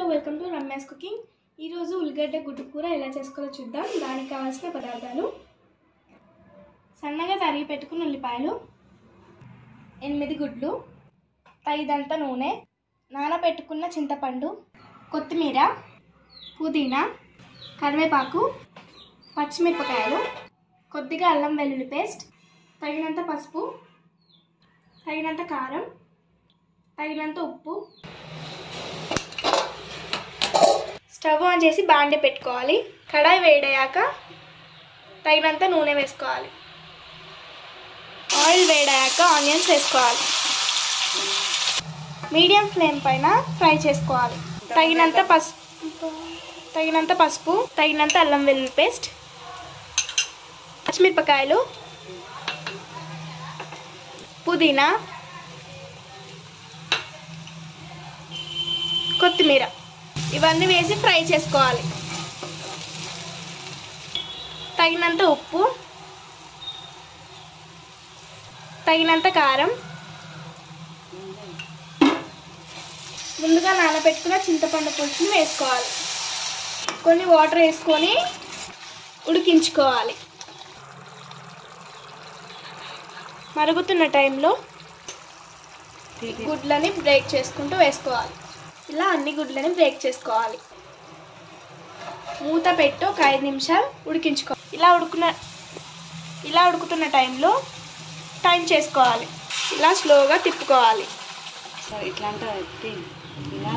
welcome to Ramya's cooking ఈరోజు ఉల్లిగడ్డ గుడ్డు కూర ఎలా చేసుకోవాలో చూద్దాం దానికి కావాల్సిన పదార్థాలు సన్నగా తరిగి పెట్టుకున్న ఉల్లిపాయలు ఎనిమిది గుడ్లు తగినంత నూనె నానబెట్టుకున్న చింతపండు కొత్తిమీర పుదీనా కరివేపాకు పచ్చిమిరపకాయలు కొద్దిగా అల్లం వెల్లుల్లి పేస్ట్ తగినంత పసుపు తగినంత కారం తగినంత ఉప్పు స్టవ్ ఆన్ చేసి బాండె పెట్టుకోవాలి కడాయి వేడయ్యాక తగినంత నూనె వేసుకోవాలి ఆయిల్ వేడయ్యాక ఆనియన్స్ వేసుకోవాలి మీడియం ఫ్లేమ్ పైన ఫ్రై చేసుకోవాలి తగినంత పసుపు తగినంత పసుపు తగినంత అల్లం వెల్లుల్లి పేస్ట్ పచ్చిమిరపకాయలు పుదీనా కొత్తిమీర ఇవన్నీ వేసి ఫ్రై చేసుకోవాలి తగినంత ఉప్పు తగినంత కారం ముందుగా నానబెట్టుకున్న చింతపండు పులుసుని వేసుకోవాలి కొన్ని వాటర్ వేసుకొని ఉడికించుకోవాలి మరుగుతున్న టైంలో గుడ్లని బ్రేక్ చేసుకుంటూ వేసుకోవాలి ఇలా అన్ని గుడ్లని బ్రేక్ చేసుకోవాలి మూత పెట్టి ఒక ఐదు నిమిషాలు ఉడికించుకో ఇలా ఉడుకున్న ఇలా ఉడుకుతున్న టైంలో టైం చేసుకోవాలి ఇలా స్లోగా తిప్పుకోవాలి ఇట్లా ఇలా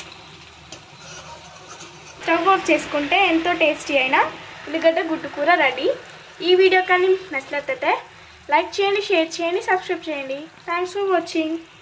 స్టవ్ ఆఫ్ చేసుకుంటే ఎంతో టేస్టీ అయిన ఉల్లిగడ్డ గుడ్డు కూర రెడీ ఈ వీడియో కానీ నచ్చినట్లయితే లైక్ చేయండి షేర్ చేయండి సబ్స్క్రైబ్ చేయండి థ్యాంక్స్ ఫర్ వాచింగ్